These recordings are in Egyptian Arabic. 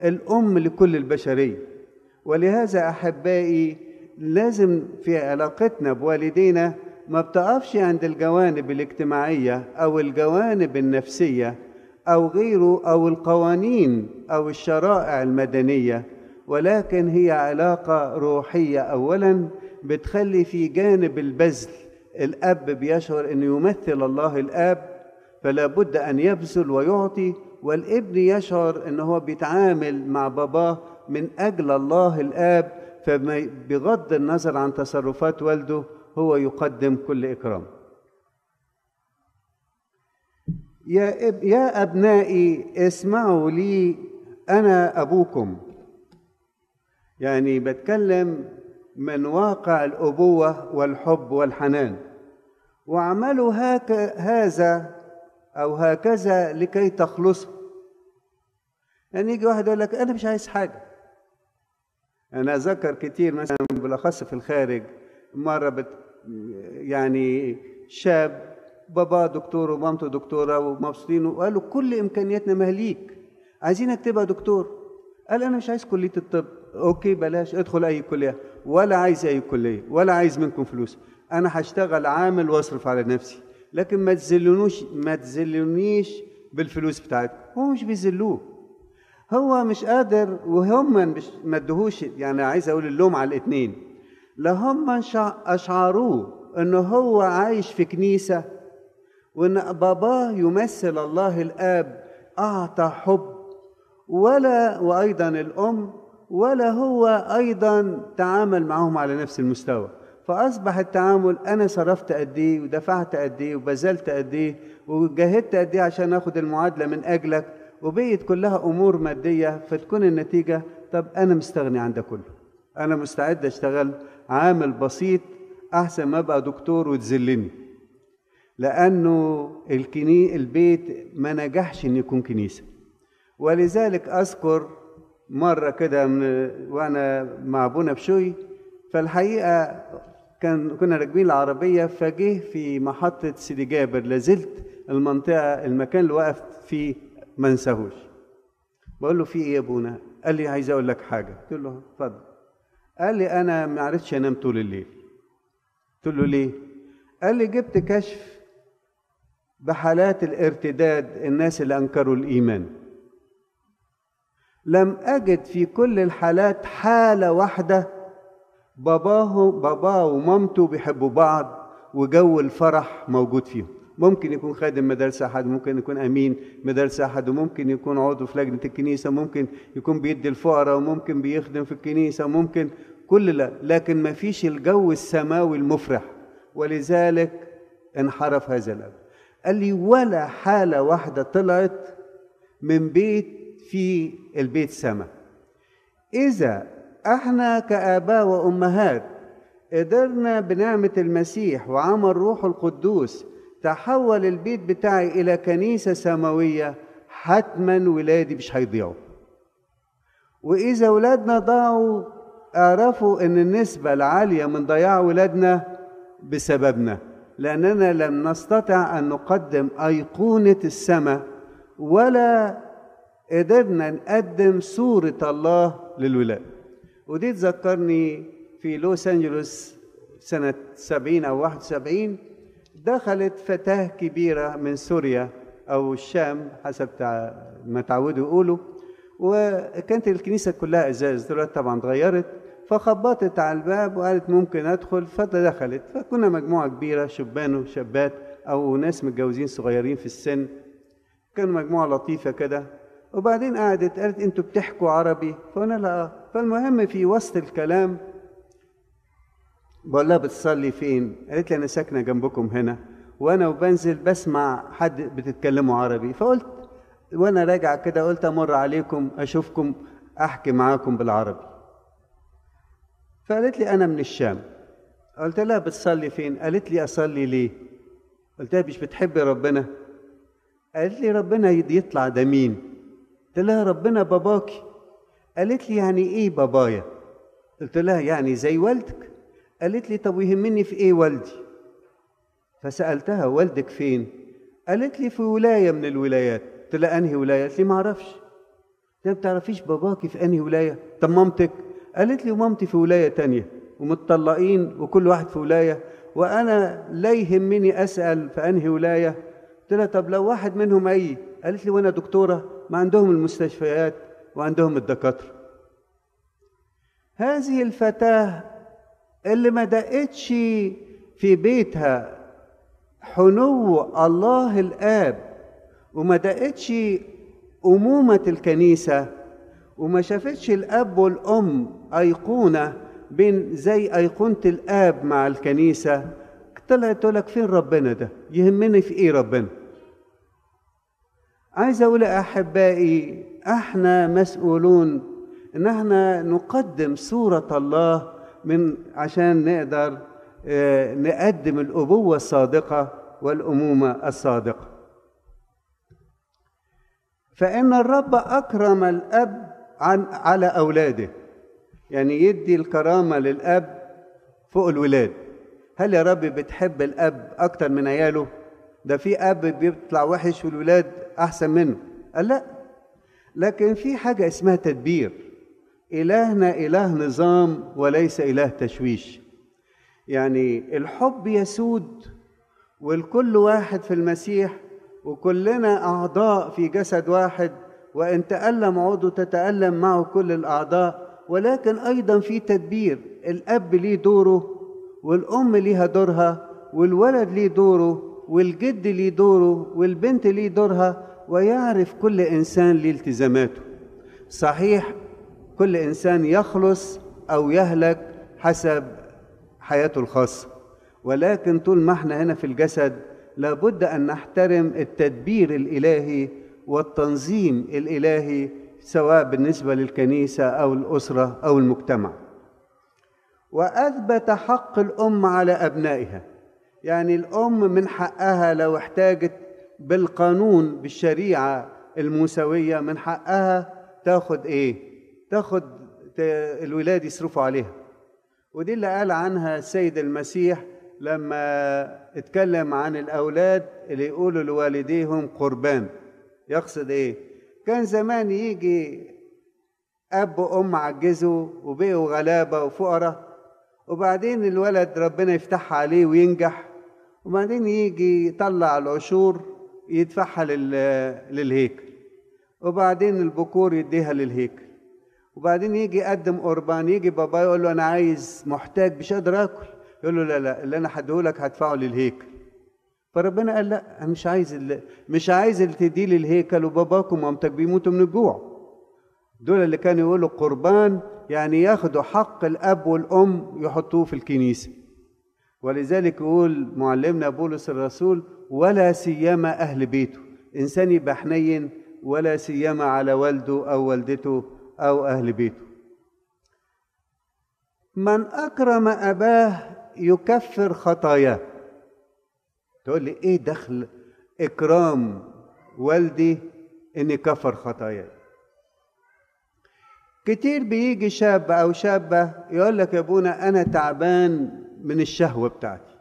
الأم لكل البشرية ولهذا أحبائي لازم في علاقتنا بوالدينا ما بتقفش عند الجوانب الاجتماعية أو الجوانب النفسية أو غيره أو القوانين أو الشرائع المدنية ولكن هي علاقة روحية أولا بتخلي في جانب البذل الأب بيشعر أنه يمثل الله الآب فلا بد أن يبذل ويعطي والابن يشعر أنه هو بيتعامل مع باباه من أجل الله الآب فبغض النظر عن تصرفات والده هو يقدم كل إكرام يا, إب يا أبنائي اسمعوا لي أنا أبوكم يعني بتكلم من واقع الأبوة والحب والحنان واعملوا هك هذا أو هكذا لكي تخلصوا يعني يجي واحد يقول لك أنا مش عايز حاجة أنا أذكر كتير مثلا بالأخص في الخارج مرة بت يعني شاب بابا دكتور ومامته دكتورة ومبسوطين وقالوا كل إمكانياتنا مهليك عايزينك تبقى دكتور قال أنا مش عايز كلية الطب أوكي بلاش ادخل أي كلية ولا عايز أي كلية ولا عايز منكم فلوس أنا هشتغل عامل وأصرف على نفسي لكن ما تذلونوش ما تذلونيش بالفلوس بتاعتكم هو مش بيذلوه هو مش قادر وهم مش ما ادوهوش يعني عايز اقول اللوم على الاثنين لا هم اشعروه ان هو عايش في كنيسه وان باباه يمثل الله الاب اعطى حب ولا وايضا الام ولا هو ايضا تعامل معهم على نفس المستوى فاصبح التعامل انا صرفت قد ايه ودفعت قد ايه وبذلت قد ايه وجاهدت قد ايه عشان اخد المعادله من اجلك وبقيت كلها امور ماديه فتكون النتيجه طب انا مستغني عن ده كله انا مستعد اشتغل عامل بسيط احسن ما ابقى دكتور وتذلني لانه الكني البيت ما نجحش ان يكون كنيسه ولذلك اذكر مره كده وانا مع ابونا بشوي فالحقيقه كان كنا راكبين العربيه فجه في محطه سيدي جابر لازلت المنطقه المكان اللي وقف فيه ما انساهوش بقول له في ايه يا ابونا قال لي عايز اقول لك حاجه قلت له اتفضل قال لي انا ما عرفتش انام طول الليل قلت له ليه قال لي جبت كشف بحالات الارتداد الناس اللي انكروا الايمان لم اجد في كل الحالات حاله واحده باباه باباه ومامته بيحبوا بعض وجو الفرح موجود فيهم ممكن يكون خادم مدرسة أحد ممكن يكون أمين مدرسة أحد وممكن يكون عضو في لجنة الكنيسة ممكن يكون بيدي الفقراء وممكن بيخدم في الكنيسة ممكن كل لا لكن ما فيش الجو السماوي المفرح ولذلك انحرف هذا الأب قال لي ولا حالة واحدة طلعت من بيت في البيت سما إذا احنا كآباء وأمهات قدرنا بنعمة المسيح وعمل روح القدوس تحول البيت بتاعي إلى كنيسة سماوية حتما ولادي مش هيضيعوا وإذا ولادنا ضاعوا اعرفوا أن النسبة العالية من ضياع ولادنا بسببنا لأننا لم نستطع أن نقدم أيقونة السماء ولا قدرنا نقدم صورة الله للولاد ودي تذكرني في لوس أنجلوس سنة سبعين أو واحد وسبعين دخلت فتاة كبيرة من سوريا أو الشام حسب ما تعودوا يقولوا وكانت الكنيسة كلها إزاز دلوقتي طبعا اتغيرت فخبطت على الباب وقالت ممكن أدخل فدخلت فكنا مجموعة كبيرة شبان وشابات أو ناس متجوزين صغيرين في السن كانوا مجموعة لطيفة كده وبعدين قعدت قالت انتوا بتحكوا عربي فقلنا لها اه فالمهم في وسط الكلام بقول لها بتصلي فين قالت لي انا ساكنه جنبكم هنا وانا وبنزل بسمع حد بتتكلموا عربي فقلت وانا راجع كده قلت امر عليكم اشوفكم احكي معاكم بالعربي فقالت لي انا من الشام قلت لها بتصلي فين قالت لي اصلي ليه قلت لها مش بتحبي ربنا قالت لي ربنا يطلع ده مين قلت لها ربنا باباكي قالت لي يعني ايه بابايا قلت لها يعني زي والدك قالت لي طب ويهمني في ايه والدي فسالتها والدك فين قالت لي في ولايه من الولايات قلت لها انهي ولايه قالت لي ما اعرفش انت ما بتعرفيش باباكي في انهي ولايه طب مامتك قالت لي ومامتي في ولايه تانية ومتطلقين وكل واحد في ولايه وانا لا يهمني اسال في انهي ولايه قلت لها طب لو واحد منهم اي قالت لي وانا دكتوره ما عندهم المستشفيات وعندهم الدكاتره هذه الفتاه اللي ما دقتش في بيتها حنو الله الاب وما دقتش امومه الكنيسه وما شافتش الاب والام ايقونه بين زي ايقونه الاب مع الكنيسه طلعت تقول لك فين ربنا ده يهمني في ايه ربنا عايز اقول يا احبائي احنا مسؤولون ان احنا نقدم صوره الله من عشان نقدر نقدم الابوه الصادقه والامومه الصادقه فان الرب اكرم الاب عن على اولاده يعني يدي الكرامه للاب فوق الولاد هل يا رب بتحب الاب اكتر من عياله ده في اب بيطلع وحش والولاد احسن منه قال لا لكن في حاجه اسمها تدبير الهنا اله نظام وليس اله تشويش يعني الحب يسود والكل واحد في المسيح وكلنا اعضاء في جسد واحد وان تالم عضو تتالم معه كل الاعضاء ولكن ايضا في تدبير الاب ليه دوره والام ليها دورها والولد ليه دوره والجد ليه دوره والبنت ليه دورها ويعرف كل انسان ليه التزاماته صحيح كل انسان يخلص او يهلك حسب حياته الخاصه ولكن طول ما احنا هنا في الجسد لابد ان نحترم التدبير الالهي والتنظيم الالهي سواء بالنسبه للكنيسه او الاسره او المجتمع واثبت حق الام على ابنائها يعني الام من حقها لو احتاجت بالقانون بالشريعه الموسويه من حقها تاخد ايه تاخد الولاد يصرفوا عليها ودي اللي قال عنها السيد المسيح لما اتكلم عن الاولاد اللي يقولوا لوالديهم قربان يقصد ايه كان زمان يجي اب وام عجزوا وبقوا غلابه وفقراء وبعدين الولد ربنا يفتحها عليه وينجح وبعدين يجي يطلع العشور يدفعها للهيكل وبعدين البكور يديها للهيكل وبعدين يجي يقدم قربان يجي بابا يقول له انا عايز محتاج مش قادر اكل يقول له لا لا اللي انا هديهولك هدفعه للهيكل فربنا قال لا انا مش عايز اللي مش عايز اللي تديه للهيكل وباباكم ومامتك بيموتوا من الجوع دول اللي كانوا يقولوا قربان يعني ياخدوا حق الاب والام يحطوه في الكنيسه ولذلك يقول معلمنا بولس الرسول ولا سيما اهل بيته انسان يبقى حنين ولا سيما على والده او والدته او اهل بيته من اكرم اباه يكفر خطاياه تقول لي ايه دخل اكرام والدي ان كفر خطاياي كتير بيجي شاب او شابه يقول لك يا ابونا انا تعبان من الشهوه بتاعتي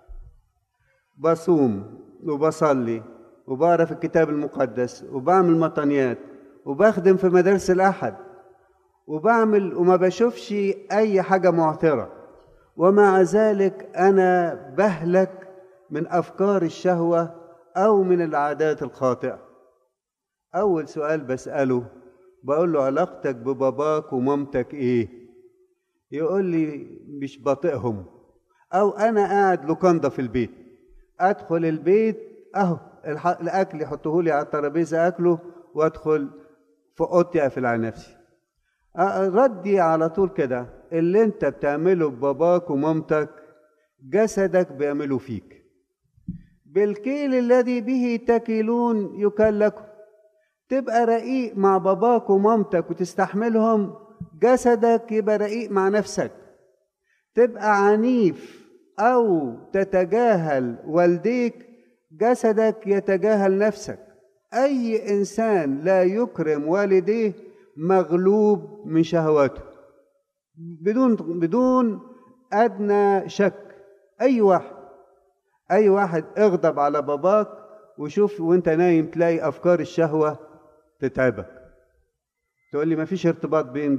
بصوم وبصلي وبقرا في الكتاب المقدس وبعمل مطنيات وبخدم في مدارس الاحد وبعمل وما بشوفش اي حاجه معثره ومع ذلك انا بهلك من افكار الشهوه او من العادات الخاطئه اول سؤال بساله بقول له علاقتك بباباك ومامتك ايه يقول لي مش بطيقهم او انا قاعد لوكاندا في البيت ادخل البيت اهو الاكل يحطوه لي على الترابيزه اكله وادخل في اوضتي اقفل على نفسي ردي على طول كده اللي انت بتعمله بباباك ومامتك جسدك بيعمله فيك بالكيل الذي به تكلون يكل لكم تبقى رقيق مع باباك ومامتك وتستحملهم جسدك يبقى رقيق مع نفسك تبقى عنيف او تتجاهل والديك جسدك يتجاهل نفسك اي انسان لا يكرم والديه مغلوب من شهواته بدون بدون ادنى شك اي واحد اي واحد اغضب على باباك وشوف وانت نايم تلاقي افكار الشهوه تتعبك تقول لي ما فيش ارتباط بين